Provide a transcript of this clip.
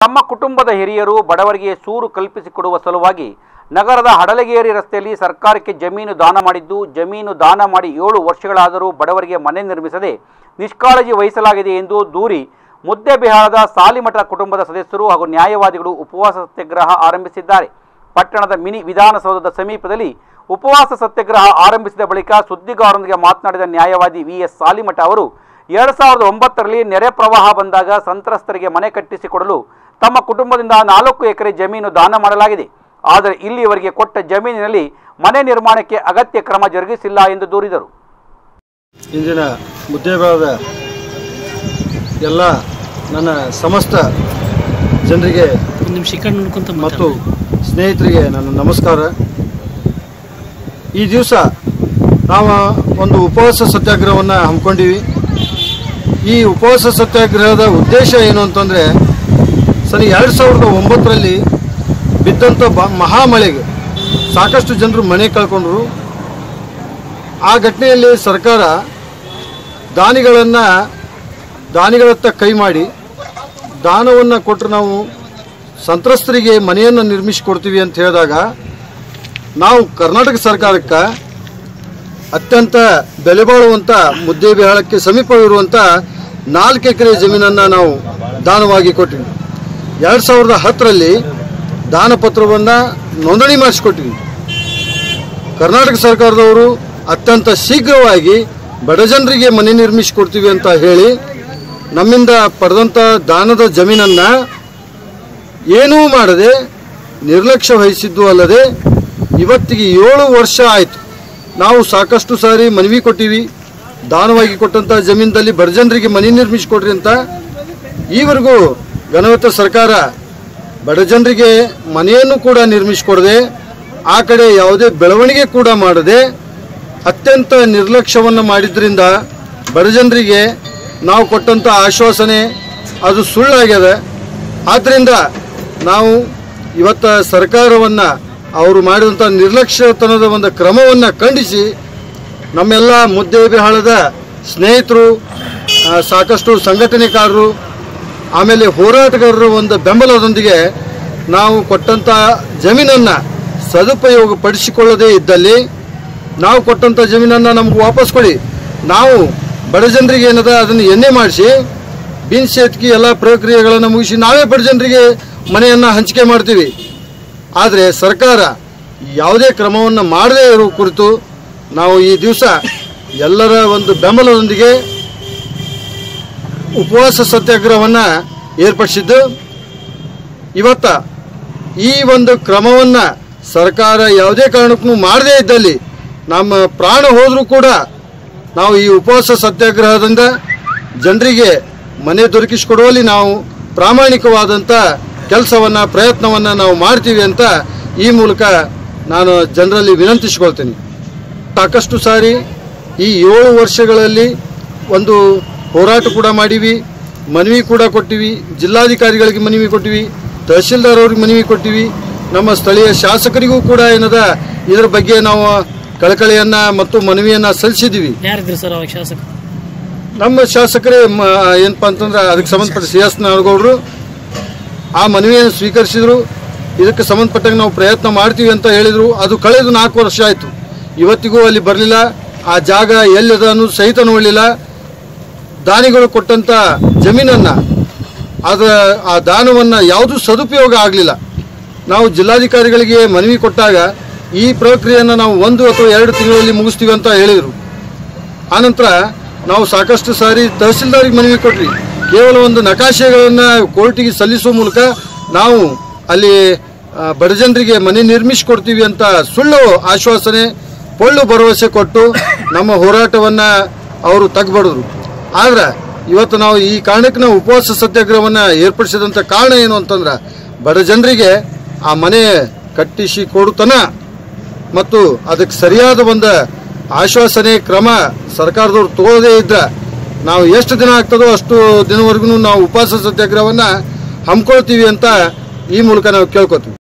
ತಮ್ಮ ಕುಟುಂಬದ ಹಿರಿಯರು ಬಡವರಿಗೆ ಸೂರು ಕಲ್ಪಿಸಿಕೊಡುವ ಸಲುವಾಗಿ ನಗರದ ಹಡಲಗೇರಿ ರಸ್ತೆಯಲ್ಲಿ ಸರ್ಕಾರಕ್ಕೆ ಜಮೀನು ದಾನ ಮಾಡಿದ್ದು ಜಮೀನು ದಾನ ಮಾಡಿ ಏಳು ವರ್ಷಗಳಾದರೂ ಬಡವರಿಗೆ ಮನೆ ನಿರ್ಮಿಸದೆ ನಿಷ್ಕಾಳಜಿ ವಹಿಸಲಾಗಿದೆ ಎಂದು ದೂರಿ ಮುದ್ದೆಬಿಹಾರದ ಸಾಲಿಮಠ ಕುಟುಂಬದ ಸದಸ್ಯರು ಹಾಗೂ ನ್ಯಾಯವಾದಿಗಳು ಉಪವಾಸ ಸತ್ಯಾಗ್ರಹ ಆರಂಭಿಸಿದ್ದಾರೆ ಪಟ್ಟಣದ ಮಿನಿ ವಿಧಾನಸೌಧದ ಸಮೀಪದಲ್ಲಿ ಉಪವಾಸ ಸತ್ಯಾಗ್ರಹ ಆರಂಭಿಸಿದ ಬಳಿಕ ಸುದ್ದಿಗಾರರೊಂದಿಗೆ ಮಾತನಾಡಿದ ನ್ಯಾಯವಾದಿ ವಿ ಎಸ್ ಸಾಲಿಮಠ ಅವರು ಎರಡು ಸಾವಿರದ ಒಂಬತ್ತರಲ್ಲಿ ನೆರೆ ಪ್ರವಾಹ ಬಂದಾಗ ಸಂತ್ರಸ್ತರಿಗೆ ಮನೆ ಕಟ್ಟಿಸಿಕೊಡಲು ತಮ್ಮ ಕುಟುಂಬದಿಂದ ನಾಲ್ಕು ಎಕರೆ ಜಮೀನು ದಾನ ಮಾಡಲಾಗಿದೆ ಆದರೆ ಇಲ್ಲಿಯವರೆಗೆ ಕೊಟ್ಟ ಜಮೀನಿನಲ್ಲಿ ಮನೆ ನಿರ್ಮಾಣಕ್ಕೆ ಅಗತ್ಯ ಕ್ರಮ ಜರುಗಿಸಿಲ್ಲ ಎಂದು ದೂರಿದರು ಇಂದಿನ ಮುದ್ದೇಬಾರದ ಎಲ್ಲ ನನ್ನ ಸಮಸ್ತ ಜನರಿಗೆ ಒಂದು ನಿಮಿಷ ಈ ಕಡೆ ನೋಡ್ಕೊಂತ ಮತ್ತು ಸ್ನೇಹಿತರಿಗೆ ನನ್ನ ನಮಸ್ಕಾರ ಈ ದಿವಸ ನಾವು ಒಂದು ಉಪವಾಸ ಸತ್ಯಾಗ್ರಹವನ್ನು ಹಮ್ಮಿಕೊಂಡಿವಿ ಈ ಉಪವಾಸ ಸತ್ಯಾಗ್ರಹದ ಉದ್ದೇಶ ಏನು ಅಂತಂದರೆ ಸರಿ ಎರಡು ಸಾವಿರದ ಒಂಬತ್ತರಲ್ಲಿ ಬಿದ್ದಂಥ ಬ ಮಹಾಮಳೆಗೆ ಸಾಕಷ್ಟು ಜನರು ಮನೆ ಕಳ್ಕೊಂಡ್ರು ಆ ಘಟನೆಯಲ್ಲಿ ಸರ್ಕಾರ ದಾನಿಗಳನ್ನು ದಾನಿಗಳತ್ತ ಕೈ ಮಾಡಿ ದಾನವನ್ನು ಕೊಟ್ಟರೆ ನಾವು ಸಂತ್ರಸ್ತರಿಗೆ ಮನೆಯನ್ನು ನಿರ್ಮಿಸಿಕೊಡ್ತೀವಿ ಅಂತ ಹೇಳಿದಾಗ ನಾವು ಕರ್ನಾಟಕ ಸರ್ಕಾರಕ್ಕೆ ಅತ್ಯಂತ ಬೆಲೆ ಬಾಳುವಂಥ ಮುದ್ದೇಬಿಹಾಳಕ್ಕೆ ಸಮೀಪವಿರುವಂಥ ನಾಲ್ಕು ಎಕರೆ ಜಮೀನನ್ನು ನಾವು ದಾನವಾಗಿ ಕೊಟ್ಟಿವಿ ಎರಡು ಸಾವಿರದ ಹತ್ತರಲ್ಲಿ ದಾನ ಪತ್ರವನ್ನು ನೋಂದಣಿ ಮಾಡಿಸ್ಕೊಟ್ಟಿವಿ ಕರ್ನಾಟಕ ಸರ್ಕಾರದವರು ಅತ್ಯಂತ ಶೀಘ್ರವಾಗಿ ಬಡ ಜನರಿಗೆ ಮನೆ ನಿರ್ಮಿಸಿಕೊಡ್ತೀವಿ ಅಂತ ಹೇಳಿ ನಮ್ಮಿಂದ ಪಡೆದಂಥ ದಾನದ ಜಮೀನನ್ನು ಏನೂ ಮಾಡದೆ ನಿರ್ಲಕ್ಷ್ಯ ವಹಿಸಿದ್ದು ಅಲ್ಲದೆ ಇವತ್ತಿಗೆ ಏಳು ವರ್ಷ ಆಯಿತು ನಾವು ಸಾಕಷ್ಟು ಸಾರಿ ಮನವಿ ಕೊಟ್ಟಿವಿ ದಾನವಾಗಿ ಕೊಟ್ಟಂಥ ಜಮೀನದಲ್ಲಿ ಬಡ ಜನರಿಗೆ ಮನೆ ನಿರ್ಮಿಸಿಕೊಡ್ರಿ ಅಂತ ಈವರೆಗೂ ಘನವತ್ತ ಸರ್ಕಾರ ಬಡ ಜನರಿಗೆ ಮನೆಯನ್ನು ಕೂಡ ನಿರ್ಮಿಸಿಕೊಡದೆ ಆ ಕಡೆ ಯಾವುದೇ ಬೆಳವಣಿಗೆ ಕೂಡ ಮಾಡದೆ ಅತ್ಯಂತ ನಿರ್ಲಕ್ಷ್ಯವನ್ನು ಮಾಡಿದ್ರಿಂದ ಬಡ ಜನರಿಗೆ ನಾವು ಕೊಟ್ಟಂಥ ಆಶ್ವಾಸನೆ ಅದು ಸುಳ್ಳಾಗ್ಯದ ಆದ್ದರಿಂದ ನಾವು ಇವತ್ತ ಸರ್ಕಾರವನ್ನು ಅವರು ಮಾಡಿದಂಥ ನಿರ್ಲಕ್ಷ್ಯತನದ ಒಂದು ಕ್ರಮವನ್ನು ಖಂಡಿಸಿ ನಮ್ಮೆಲ್ಲ ಮುದ್ದೇಬಿಹಾಳದ ಸ್ನೇಹಿತರು ಆ, ಸಾಕಷ್ಟು ಸಂಘಟನೆಕಾರರು ಆಮೇಲೆ ಹೋರಾಟಗಾರರ ಒಂದು ಬೆಂಬಲದೊಂದಿಗೆ ನಾವು ಕೊಟ್ಟಂಥ ಜಮೀನನ್ನು ಸದುಪಯೋಗಪಡಿಸಿಕೊಳ್ಳದೇ ಇದ್ದಲ್ಲಿ ನಾವು ಕೊಟ್ಟಂಥ ಜಮೀನನ್ನು ನಮ್ಗೆ ವಾಪಸ್ ಕೊಡಿ ನಾವು ಬಡ ಜನರಿಗೆ ಏನದ ಅದನ್ನು ಎಣ್ಣೆ ಮಾಡಿಸಿ ಬೀನ್ಸ್ ಸೇತ್ಕಿ ಎಲ್ಲ ಪ್ರಕ್ರಿಯೆಗಳನ್ನು ಮುಗಿಸಿ ನಾವೇ ಬಡ ಜನರಿಗೆ ಮನೆಯನ್ನು ಹಂಚಿಕೆ ಮಾಡ್ತೀವಿ ಆದರೆ ಸರ್ಕಾರ ಯಾವುದೇ ಕ್ರಮವನ್ನು ಮಾಡದೇ ಇರೋ ಕುರಿತು ನಾವು ಈ ದಿವಸ ಎಲ್ಲರ ಒಂದು ಬೆಂಬಲದೊಂದಿಗೆ ಉಪವಾಸ ಸತ್ಯಾಗ್ರಹವನ್ನು ಏರ್ಪಡಿಸಿದ್ದು ಇವತ್ತ ಈ ಒಂದು ಕ್ರಮವನ್ನು ಸರ್ಕಾರ ಯಾವುದೇ ಕಾರಣಕ್ಕೂ ಮಾಡದೇ ಇದ್ದಲ್ಲಿ ನಮ್ಮ ಪ್ರಾಣ ಹೋದರೂ ಕೂಡ ನಾವು ಈ ಉಪವಾಸ ಸತ್ಯಾಗ್ರಹದಿಂದ ಜನರಿಗೆ ಮನೆ ದೊರಕಿಸಿಕೊಡುವಲ್ಲಿ ನಾವು ಪ್ರಾಮಾಣಿಕವಾದಂಥ ಕೆಲಸವನ್ನು ಪ್ರಯತ್ನವನ್ನು ನಾವು ಮಾಡ್ತೀವಿ ಅಂತ ಈ ಮೂಲಕ ನಾನು ಜನರಲ್ಲಿ ವಿನಂತಿಸಿಕೊಳ್ತೀನಿ ಸಾಕಷ್ಟು ಸಾರಿ ಈ ಏಳು ವರ್ಷಗಳಲ್ಲಿ ಒಂದು ಹೋರಾಟ ಕೂಡ ಮಾಡೀವಿ ಮನವಿ ಕೂಡ ಕೊಟ್ಟಿವಿ ಜಿಲ್ಲಾಧಿಕಾರಿಗಳಿಗೆ ಮನವಿ ಕೊಟ್ಟಿವಿ ತಹಶೀಲ್ದಾರ್ ಅವ್ರಿಗೆ ಮನವಿ ಕೊಟ್ಟಿವಿ ನಮ್ಮ ಸ್ಥಳೀಯ ಶಾಸಕರಿಗೂ ಕೂಡ ಏನದ ಇದರ ಬಗ್ಗೆ ನಾವು ಕಳಕಳಿಯನ್ನ ಮತ್ತು ಮನವಿಯನ್ನ ಸಲ್ಲಿಸಿದ್ದೀವಿ ಯಾರಿದ್ರು ಸರ್ ಅವಾಗ ಶಾಸಕ ನಮ್ಮ ಶಾಸಕರೇ ಮ- ಏನಪ್ಪಾ ಅಂತಂದ್ರೆ ಅದಕ್ಕೆ ಸಂಬಂಧಪಟ್ಟ ಸಿ ಎಸ್ ನಾಡಗೌಡರು ಆ ಮನವಿಯನ್ನು ಸ್ವೀಕರಿಸಿದ್ರು ಇದಕ್ಕೆ ಸಂಬಂಧಪಟ್ಟಂಗೆ ನಾವು ಪ್ರಯತ್ನ ಮಾಡ್ತೀವಿ ಅಂತ ಹೇಳಿದ್ರು ಅದು ಕಳೆದು ನಾಲ್ಕು ವರ್ಷ ಆಯಿತು ಇವತ್ತಿಗೂ ಅಲ್ಲಿ ಬರಲಿಲ್ಲ ಆ ಜಾಗ ಎಲ್ಲಿದೆ ಅನ್ನೋದು ಸಹಿತ ನೋಡಲಿಲ್ಲ ದಾನಿಗಳು ಕೊಟ್ಟಂಥ ಜಮೀನನ್ನು ಅದರ ಆ ದಾನವನ್ನು ಯಾವುದೂ ಸದುಪಯೋಗ ಆಗಲಿಲ್ಲ ನಾವು ಜಿಲ್ಲಾಧಿಕಾರಿಗಳಿಗೆ ಮನವಿ ಕೊಟ್ಟಾಗ ಈ ಪ್ರಕ್ರಿಯೆಯನ್ನು ನಾವು ಒಂದು ಅಥವಾ ಎರಡು ತಿಂಗಳಲ್ಲಿ ಮುಗಿಸ್ತೀವಿ ಅಂತ ಹೇಳಿದರು ಆನಂತರ ನಾವು ಸಾಕಷ್ಟು ಸಾರಿ ತಹಸೀಲ್ದಾರಿಗೆ ಮನವಿ ಕೊಟ್ರಿ ಕೇವಲ ಒಂದು ನಕಾಶೆಗಳನ್ನು ಕೋರ್ಟಿಗೆ ಸಲ್ಲಿಸುವ ಮೂಲಕ ನಾವು ಅಲ್ಲಿ ಆ, ಬಡ ಜನರಿಗೆ ಮನೆ ನಿರ್ಮಿಸಿಕೊಡ್ತೀವಿ ಅಂತ ಸುಳ್ಳು ಆಶ್ವಾಸನೆ ಪೊಳ್ಳು ಭರವಸೆ ಕೊಟ್ಟು ನಮ್ಮ ಹೋರಾಟವನ್ನು ಅವರು ತಗ್ಬಡಿದ್ರು ಆದ್ರೆ ಇವತ್ತು ನಾವು ಈ ಕಾರಣಕ್ಕೆ ನಾವು ಉಪವಾಸ ಸತ್ಯಾಗ್ರಹವನ್ನು ಏರ್ಪಡಿಸಿದಂಥ ಕಾರಣ ಏನು ಅಂತಂದ್ರೆ ಬಡ ಜನರಿಗೆ ಆ ಮನೆ ಕಟ್ಟಿಸಿ ಕೊಡುತನ ಮತ್ತು ಅದಕ್ಕೆ ಸರಿಯಾದ ಒಂದು ಆಶ್ವಾಸನೆ ಕ್ರಮ ಸರ್ಕಾರದವ್ರು ತಗೊಳ್ಳದೇ ಇದ್ರೆ ನಾವು ಎಷ್ಟು ದಿನ ಆಗ್ತದೋ ಅಷ್ಟು ದಿನವರೆಗೂ ನಾವು ಉಪವಾಸ ಸತ್ಯಾಗ್ರಹವನ್ನು ಹಮ್ಮಿಕೊಳ್ತೀವಿ ಅಂತ ಈ ಮೂಲಕ ನಾವು ಕೇಳ್ಕೊತೀವಿ